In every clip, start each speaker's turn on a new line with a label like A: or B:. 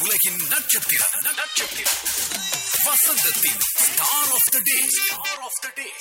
A: உலகின் நட்சத்திரம் நட்சத்திரம் வசந்தத்தின் star of the day star of the day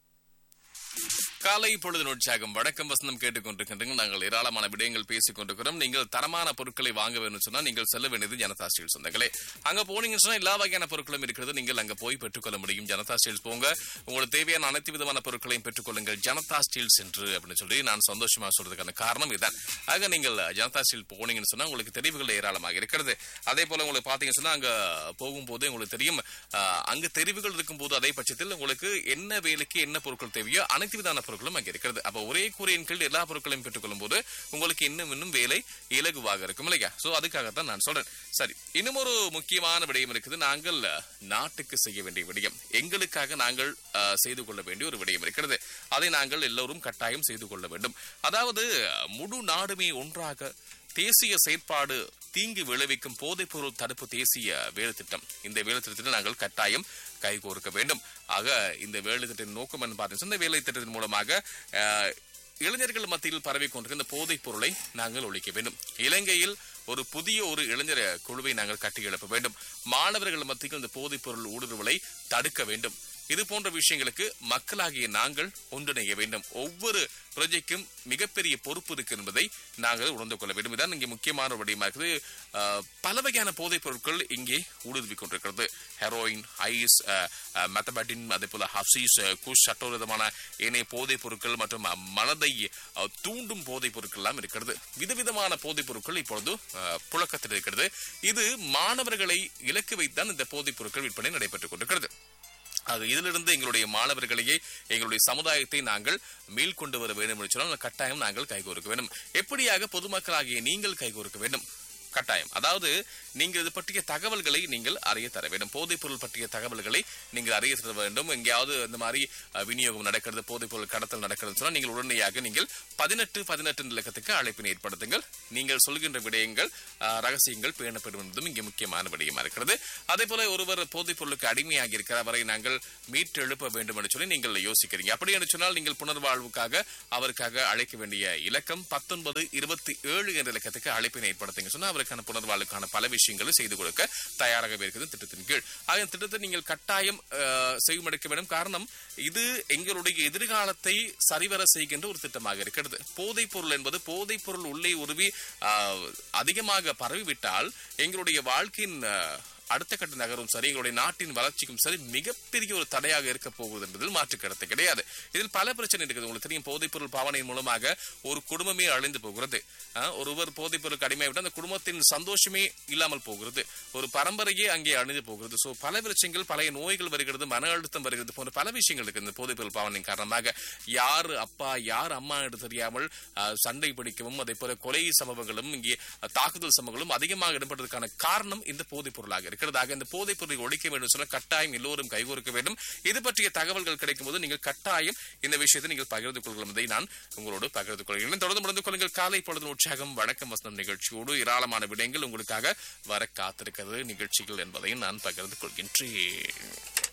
B: காலை பொழுது உற்சாகம் வணக்கம் வசனம் கேட்டுக்கொண்டிருக்கின்றீங்க நாங்கள் ஏராளமான விடயங்கள் பேசிக் கொண்டிருக்கிறோம் நீங்கள் தரமான பொருட்களை வாங்க வேண்டும் சொன்னா நீங்கள் செல்ல வேண்டியது ஜனதா ஸ்டீல் சொந்தங்களே அங்க போனீங்கன்னு சொன்னா எல்லா வகையான பொருட்களும் இருக்கிறது நீங்கள் அங்க போய் பெற்றுக்கொள்ள முடியும் ஜனதா ஸ்டீல்ஸ் போங்க உங்களுக்கு தேவையான அனைத்து விதமான பொருட்களையும் பெற்றுக்கொள்ளுங்கள் ஜனதா ஸ்டீல் சென்று அப்படின்னு சொல்லி நான் சந்தோஷமா சொல்றதுக்கான காரணம் இதுதான் ஆக நீங்கள் ஜனதா ஸ்டீல் போனீங்கன்னு சொன்னா உங்களுக்கு தெரிவுகள் ஏராளமாக இருக்கிறது அதே போல உங்களுக்கு பாத்தீங்கன்னு சொன்னா அங்க போகும்போது உங்களுக்கு தெரியும் ஆஹ், அங்க தெரிவுகள் இருக்கும்போது அதே பட்சத்தில் உங்களுக்கு என்ன வேலைக்கு என்ன பொருட்கள் தேவையோ அனைத்து விதமான பொருட்களும் அங்க இருக்கிறது அப்ப ஒரே கூரையின் கீழ் எல்லா பொருட்களையும் பெற்றுக்கொள்ளும் போது உங்களுக்கு இன்னும் இன்னும் வேலை இலகுவாக இருக்கும் இல்லையா சோ அதுக்காகத்தான் நான் சொல்றேன் சரி இன்னும் ஒரு முக்கியமான விடயம் இருக்குது நாங்கள் அஹ், நாட்டுக்கு செய்ய வேண்டிய விடயம் எங்களுக்காக நாங்கள் அஹ், செய்து கொள்ள வேண்டிய ஒரு விடயம் இருக்கிறது அதை நாங்கள் எல்லோரும் கட்டாயம் செய்து கொள்ள வேண்டும் அதாவது அஹ், முழு நாடுமே ஒன்றாக தேசிய செயற்பாடு தீங்கு விளைவிக்கும் போதைப்பொருள் தடுப்பு தேசிய வேலை திட்டம் இந்த வேலை திட்டத்தில் நாங்கள் கட்டாயம் கைகோர்க்க வேண்டும் ஆக இந்த வேலை திட்டத்தின் நோக்கம் என்ன பார்த்தீங்கன்னா இந்த வேலை திட்டத்தின் மூலமாக அஹ், இளைஞர்கள் மத்தியில் பரவி கொண்டிருக்கிற இந்த போதைப் பொருளை நாங்கள் ஒழிக்க வேண்டும் இலங்கையில் ஒரு புதிய ஒரு இளைஞர் குழுவை நாங்கள் கட்டி எழுப்ப வேண்டும் மாணவர்கள் மத்தியில் இந்த போதைப் பொருள் ஊடுருவலை தடுக்க வேண்டும் இது போன்ற விஷயங்களுக்கு மக்களாகிய நாங்கள் ஒன்றிணைய வேண்டும் ஒவ்வொரு ப்ரொஜெக்டும் மிகப்பெரிய பொறுப்பு இருக்கு என்பதை நாங்கள் உணர்ந்து கொள்ள வேண்டும் இதான் இங்கே முக்கியமான ஒரு விடயமா இருக்குது அஹ், பல வகையான போதைப் பொருட்கள் இங்கே ஊடுருவி கொண்டிருக்கிறது ஹெரோயின் ஐஸ் மெத்தபாட்டின் அதே போல ஹப்சீஸ் குஷ் சட்டவிதமான ஏனைய போதைப் பொருட்கள் மற்றும் அஹ், மனதை அஹ், தூண்டும் போதைப் பொருட்கள் எல்லாம் இருக்கிறது விதவிதமான போதைப் பொருட்கள் இப்பொழுது அஹ், புழக்கத்தில் இருக்கிறது இது மாணவர்களை இலக்கு வைத்தான் இந்த போதைப் பொருட்கள் விற்பனை நடைபெற்றுக் கொண்டிருக்கிறது அது இதிலிருந்து எங்களுடைய மாணவர்களையே எங்களுடைய சமுதாயத்தை நாங்கள் மீள்கொண்டு வர வேண்டும் என்று சொன்னால் கட்டாயம் நாங்கள் கைகோர்க்க வேண்டும் எப்படியாக பொதுமக்களாகிய நீங்கள் கைகோர்க்க வேண்டும் கட்டாயம் அதாவது நீங்கள் இது பற்றிய தகவல்களை நீங்கள் அறிய தர வேண்டும் போதைப் பொருள் பற்றிய தகவல்களை நீங்கள் அறிய தர வேண்டும் எங்கேயாவது இந்த மாதிரி அஹ், விநியோகம் நடக்கிறது போதைப் பொருள் கடத்தல் நடக்கிறது சொன்னால் நீங்கள் உடனடியாக நீங்கள் பதினெட்டு பதினெட்டு இலக்கத்துக்கு அழைப்பினை ஏற்படுத்துங்கள் நீங்கள் சொல்கின்ற விடயங்கள் அஹ், ரகசியங்கள் பேணப்படும் என்பதும் இங்கே முக்கியமான விடயமா இருக்கிறது அதே போல ஒருவர் போதைப் பொருளுக்கு அடிமையாகி இருக்கிற அவரை நாங்கள் மீட்டு எழுப்ப வேண்டும் என்று சொல்லி நீங்கள் யோசிக்கிறீங்க அப்படி என்று சொன்னால் நீங்கள் புனர்வாழ்வுக்காக அவருக்காக அழைக்க வேண்டிய இலக்கம் பத்தொன்பது இருபத்தி ஏழு என்ற இலக்கத்துக்கு அழைப்பினை ஏற்படுத்துங்க சொன்னா அவருக்கான புனர்வாழ்வுக்கான பல விஷயங்களை செய்து கொடுக்க தயாராக இருக்கிறது திட்டத்தின் கீழ் ஆக இந்த திட்டத்தை நீங்கள் கட்டாயம் அஹ், செய்யுமெடுக்க வேண்டும் காரணம் இது எங்களுடைய எதிர்காலத்தை சரிவர செய்கின்ற ஒரு திட்டமாக இருக்கிறது போதைப் பொருள் என்பது போதைப் பொருள் உள்ளே உருவி அஹ், அதிகமாக பரவிவிட்டால் எங்களுடைய வாழ்க்கையின் அஹ், அடுத்த கட்ட நகரும் சரி எங்களுடைய நாட்டின் வளர்ச்சிக்கும் சரி மிகப்பெரிய ஒரு தடையாக இருக்க போகுது என்பதில் மாற்று கருத்து கிடையாது இதில் பல பிரச்சனை இருக்குது உங்களுக்கு தெரியும் போதைப்பொருள் பாவனையின் மூலமாக ஒரு குடும்பமே அழிந்து போகிறது ஆஹ், ஒருவர் போதைப்பொருளுக்கு அடிமையாவிட்டு அந்த குடும்பத்தின் சந்தோஷமே இல்லாமல் போகிறது ஒரு பரம்பரையே அங்கே அழிந்து போகிறது சோ பல பிரச்சனைகள் பழைய நோய்கள் வருகிறது மன அழுத்தம் வருகிறது போன்ற பல விஷயங்கள் இருக்கு இந்த போதைப்பொருள் பாவனையின் காரணமாக யார் அப்பா யார் அம்மா என்று தெரியாமல் ஆஹ், சண்டை பிடிக்கவும் அதே போல கொலை சம்பவங்களும் இங்கே அஹ், தாக்குதல் சம்பவங்களும் அதிகமாக இடம்பெற்றதற்கான காரணம் இந்த போதைப் பொருளாக இருக்கிறது ஆக இந்த போதைப் பொருளை ஒழிக்க வேண்டும் சொன்ன கட்டாயம் எல்லோரும் கைகோர்க்க வேண்டும் இது பற்றிய தகவல்கள் கிடைக்கும் போது நீங்கள் கட்டாயம் இந்த விஷயத்தை நீங்கள் பகிர்ந்து கொள்ளும் என்பதை நான் உங்களோடு பகிர்ந்து கொள்கிறேன் தொடர்ந்து முடிந்து கொள்ளுங்கள் காலை பொழுது உற்சாகம் வணக்கம் வசனம் நிகழ்ச்சியோடு ஏராளமான விடயங்கள் உங்களுக்காக வர காத்திருக்கிறது நிகழ்ச்சிகள் என்பதையும் நான் பகிர்ந்து கொள்கின்றேன்